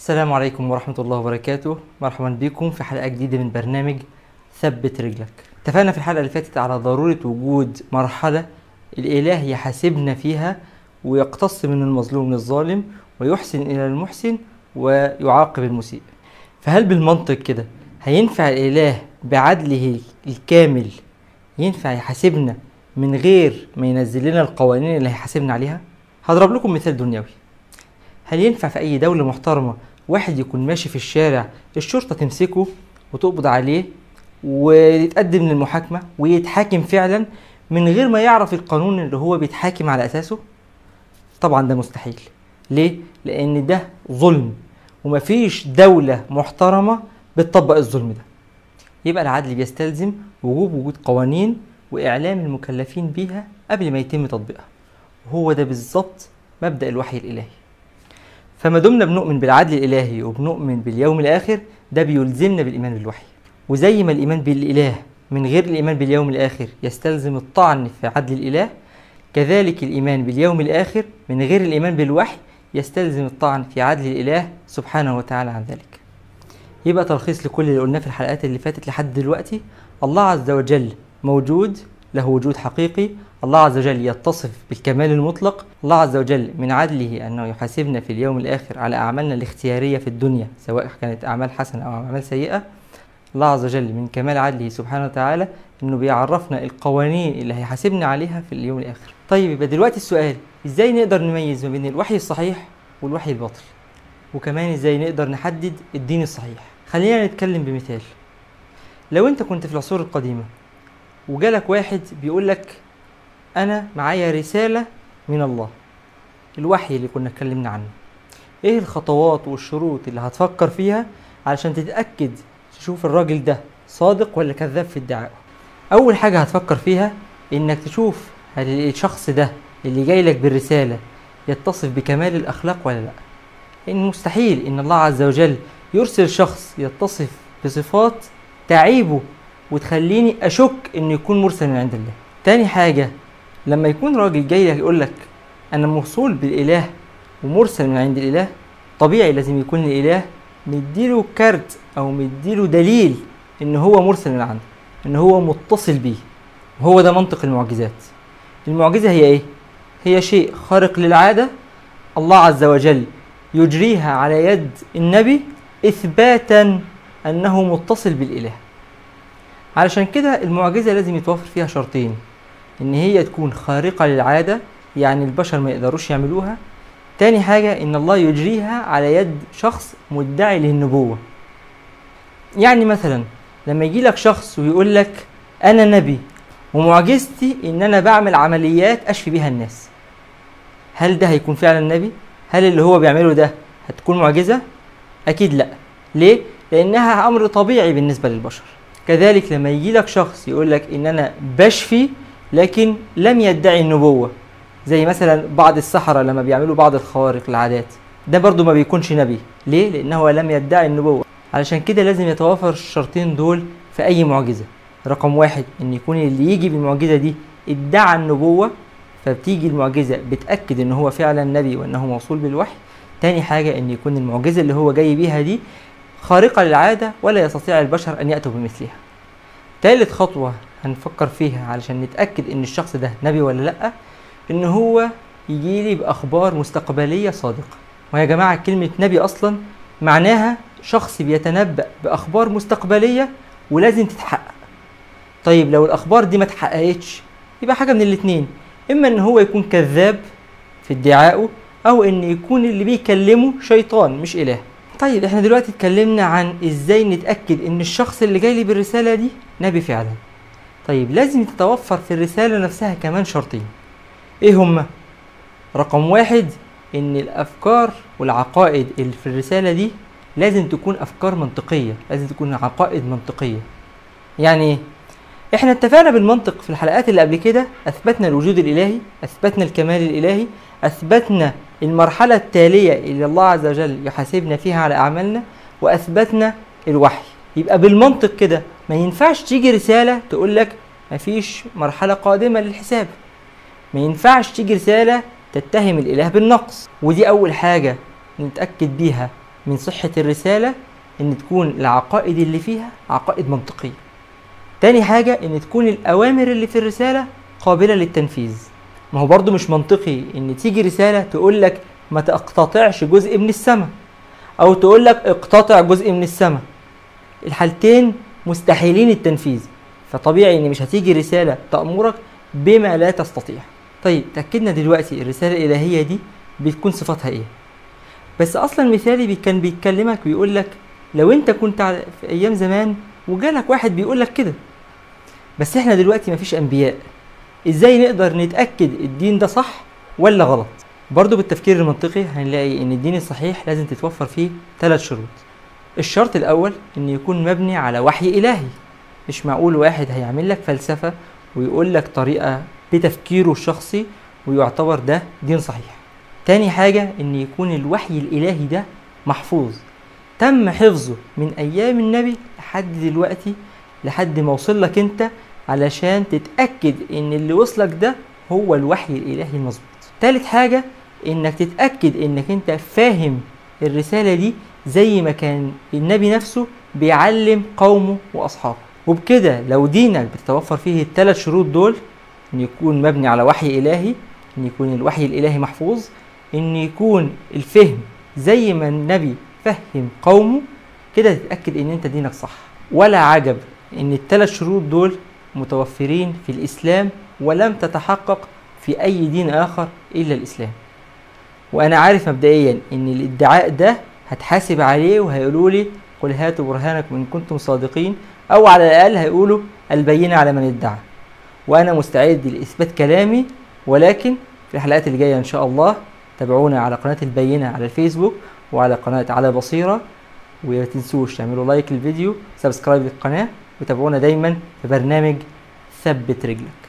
السلام عليكم ورحمة الله وبركاته مرحبا بكم في حلقة جديدة من برنامج ثبت رجلك اتفقنا في الحلقة اللي فاتت على ضرورة وجود مرحلة الإله يحاسبنا فيها ويقتص من المظلوم للظالم ويحسن إلى المحسن ويعاقب المسيء فهل بالمنطق كده هينفع الإله بعدله الكامل ينفع يحاسبنا من غير ما ينزل لنا القوانين اللي هيحاسبنا عليها هضرب لكم مثال دنيوي هل ينفع في أي دولة محترمة واحد يكون ماشي في الشارع الشرطة تمسكه وتقبض عليه ويتقدم للمحاكمة ويتحاكم فعلا من غير ما يعرف القانون اللي هو بيتحاكم على أساسه؟ طبعا ده مستحيل ليه؟ لأن ده ظلم ومفيش دولة محترمة بتطبق الظلم ده يبقى العدل بيستلزم وجوب وجود قوانين وإعلام المكلفين بيها قبل ما يتم تطبيقها وهو ده بالظبط مبدأ الوحي الإلهي فما دمنا بنؤمن بالعدل الإلهي وبنؤمن باليوم الآخر ده بيلزمنا بالإيمان بالوحي وزي ما الإيمان بالإله من غير الإيمان باليوم الآخر يستلزم الطعن في عدل الإله كذلك الإيمان باليوم الآخر من غير الإيمان بالوحي يستلزم الطعن في عدل الإله سبحانه وتعالى عن ذلك يبقى تلخيص لكل اللي قلناه في الحلقات اللي فاتت لحد دلوقتي الله عز وجل موجود له وجود حقيقي الله عز وجل يتصف بالكمال المطلق الله عز وجل من عدله أنه يحاسبنا في اليوم الآخر على أعمالنا الاختيارية في الدنيا سواء كانت أعمال حسنة أو أعمال سيئة الله عز وجل من كمال عدله سبحانه وتعالى أنه بيعرفنا القوانين اللي هيحاسبنا عليها في اليوم الآخر طيب يبقى دلوقتي السؤال إزاي نقدر نميز ما بين الوحي الصحيح والوحي الباطل وكمان إزاي نقدر نحدد الدين الصحيح خلينا نتكلم بمثال لو أنت كنت في العصور القديمة وجالك واحد بيقول لك انا معايا رساله من الله الوحي اللي كنا اتكلمنا عنه ايه الخطوات والشروط اللي هتفكر فيها علشان تتاكد تشوف الراجل ده صادق ولا كذاب في ادعائه اول حاجه هتفكر فيها انك تشوف هل الشخص ده اللي جاي لك بالرساله يتصف بكمال الاخلاق ولا لا لان مستحيل ان الله عز وجل يرسل شخص يتصف بصفات تعيبه وتخليني اشك انه يكون مرسل من عند الله تاني حاجه لما يكون راجل جاي يقول لك انا موصول بالاله ومرسل من عند الاله طبيعي لازم يكون الاله مديله كارت او مديله دليل ان هو مرسل من عنده ان هو متصل بيه وهو ده منطق المعجزات المعجزه هي ايه هي شيء خارق للعاده الله عز وجل يجريها على يد النبي اثباتا انه متصل بالاله علشان كده المعجزه لازم يتوفر فيها شرطين ان هي تكون خارقة للعادة يعني البشر ما يقدروش يعملوها تاني حاجة ان الله يجريها على يد شخص مدعي للنبوة يعني مثلا لما يجي لك شخص ويقول لك انا نبي ومعجزتي ان انا بعمل عمليات اشفي بيها الناس هل ده هيكون فعلا نبي هل اللي هو بيعمله ده هتكون معجزة اكيد لا ليه لانها امر طبيعي بالنسبة للبشر كذلك لما يجي لك شخص يقول لك ان انا بشفي لكن لم يدعي النبوة زي مثلا بعض السحرة لما بيعملوا بعض الخوارق العادات ده برضو ما بيكونش نبي ليه؟ لأنه لم يدعي النبوة علشان كده لازم يتوافر الشرطين دول في أي معجزة رقم واحد إن يكون اللي يجي بالمعجزة دي ادعى النبوة فبتيجي المعجزة بتأكد إن هو فعلا نبي وإنه موصول بالوحي تاني حاجة إن يكون المعجزة اللي هو جاي بيها دي خارقة للعادة ولا يستطيع البشر أن يأتوا بمثلها تالت خطوة هنفكر فيها علشان نتأكد إن الشخص ده نبي ولا لأ إن هو يجيلي بأخبار مستقبلية صادقة ويا جماعة كلمة نبي أصلا معناها شخص بيتنبأ بأخبار مستقبلية ولازم تتحقق طيب لو الأخبار دي ما اتحققتش يبقى حاجة من الاتنين إما إن هو يكون كذاب في ادعائه أو إن يكون اللي بيكلمه شيطان مش إله طيب احنا دلوقتي اتكلمنا عن ازاي نتأكد ان الشخص اللي جاي لي بالرسالة دي نبي فعلا طيب لازم تتوفر في الرسالة نفسها كمان شرطين ايه هما رقم واحد ان الافكار والعقائد اللي في الرسالة دي لازم تكون افكار منطقية لازم تكون عقائد منطقية يعني ايه احنا اتفقنا بالمنطق في الحلقات اللي قبل كده اثبتنا الوجود الالهي اثبتنا الكمال الالهي اثبتنا المرحلة التالية اللي الله عز وجل يحاسبنا فيها على اعمالنا واثبتنا الوحي يبقى بالمنطق كده ما ينفعش تيجي رسالة تقول لك مفيش مرحلة قادمة للحساب ما ينفعش تيجي رسالة تتهم الإله بالنقص ودي أول حاجة نتأكد بيها من صحة الرسالة ان تكون العقائد اللي فيها عقائد منطقية تاني حاجة ان تكون الاوامر اللي في الرسالة قابلة للتنفيذ ما هو برضو مش منطقي ان تيجي رسالة تقول لك ما تقتطعش جزء من السماء او تقول لك اقتطع جزء من السماء الحالتين مستحيلين التنفيذ فطبيعي ان مش هتيجي رسالة تأمرك بما لا تستطيع طيب تأكدنا دلوقتي الرسالة الإلهية دي بتكون صفاتها ايه بس اصلا مثالي بي- كان بيتكلمك بيقول لك لو انت كنت على- في ايام زمان وجالك واحد بيقول لك كده بس احنا دلوقتي مفيش انبياء ازاي نقدر نتاكد الدين ده صح ولا غلط برضو بالتفكير المنطقي هنلاقي ان الدين الصحيح لازم تتوفر فيه ثلاث شروط الشرط الاول ان يكون مبني على وحي الهي مش معقول واحد هيعمل لك فلسفه ويقول لك طريقه بتفكيره الشخصي ويعتبر ده دين صحيح تاني حاجة إن يكون الوحي الإلهي ده محفوظ تم حفظه من أيام النبي لحد دلوقتي لحد ما وصل لك أنت علشان تتأكد إن اللي وصلك ده هو الوحي الإلهي المظبوط تالت حاجة إنك تتأكد إنك أنت فاهم الرسالة دي زي ما كان النبي نفسه بيعلم قومه وأصحابه وبكده لو دينك بتتوفر فيه الثلاث شروط دول إن يكون مبني على وحي إلهي إن يكون الوحي الإلهي محفوظ ان يكون الفهم زي ما النبي فهم قومه كده تتاكد ان انت دينك صح ولا عجب ان الثلاث شروط دول متوفرين في الاسلام ولم تتحقق في اي دين اخر الا الاسلام وانا عارف مبدئيا ان الادعاء ده هتحاسب عليه وهيقولوا لي قل هاتوا برهانكم ان كنتم صادقين او على الاقل هيقولوا البينه على من ادعى وانا مستعد لاثبات كلامي ولكن في الحلقات اللي جايه ان شاء الله تابعونا على قناة البينة على الفيسبوك وعلى قناة على بصيرة وما تنسوش تعملوا لايك للفيديو سبسكرايب للقناة وتابعونا دايما في برنامج ثبت رجلك